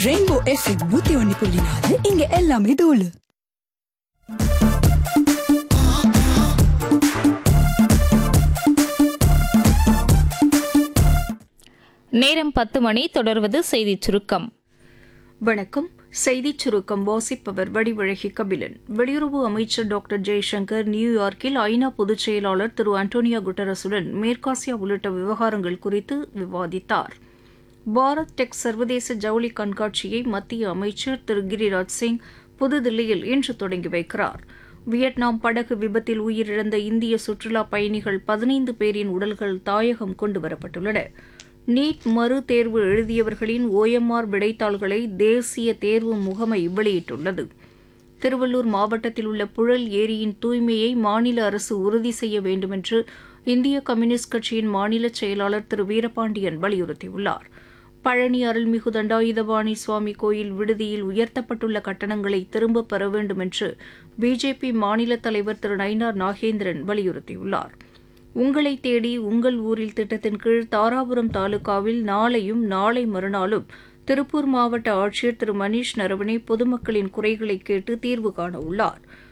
rainbow FM நூத்தி ஒன்னு புள்ளி நாலு இங்க எல்லாமே தோலு நேரம் பத்து மணி தொடர்வது செய்திச் சுருக்கம் வணக்கம் செய்திச் சுருக்கம் வாசிப்பவர் வடிவழகி கபிலன் வெளியுறவு அமைச்சர் டாக்டர் ஜெய்சங்கர் நியூயார்க்கில் ஐநா பொதுச் செயலாளர் திரு அண்டோனியா குட்டரஸுடன் மேற்காசியா உள்ளிட்ட விவகாரங்கள் குறித்து விவாதித்தார் பாரத் டெக் சர்வதேச ஜவுளி கண்காட்சியை மத்திய அமைச்சர் திரு கிரிராஜ் சிங் புதுதில்லியில் இன்று தொடங்கி வைக்கிறார் வியட்நாம் படகு விபத்தில் உயிரிழந்த இந்திய சுற்றுலா பயணிகள் பதினைந்து பேரின் உடல்கள் தாயகம் கொண்டுவரப்பட்டுள்ளன நீட் மறு தேர்வு எழுதியவர்களின் ஓஎம்ஆர் விடைத்தாள்களை தேசிய தேர்வு முகமை வெளியிட்டுள்ளது திருவள்ளூர் மாவட்டத்தில் உள்ள புழல் ஏரியின் தூய்மையை மாநில அரசு உறுதி செய்ய வேண்டுமென்று இந்திய கம்யூனிஸ்ட் கட்சியின் மாநில செயலாளர் திரு வீரபாண்டியன் வலியுறுத்தியுள்ளார் பழனி அருள்மிகு தண்டாயுதபாணி சுவாமி கோயில் விடுதியில் உயர்த்தப்பட்டுள்ள கட்டணங்களை திரும்பப் பெற வேண்டும் என்று பிஜேபி மாநில தலைவர் திரு நயினார் நாகேந்திரன் வலியுறுத்தியுள்ளார் உங்களை தேடி உங்கள் ஊரில் திட்டத்தின் கீழ் தாராபுரம் தாலுகாவில் நாளையும் நாளை மறுநாளும் திருப்பூர் மாவட்ட ஆட்சியர் திரு மணீஷ் நரவணே பொதுமக்களின் குறைகளை கேட்டு தீர்வு காண உள்ளார்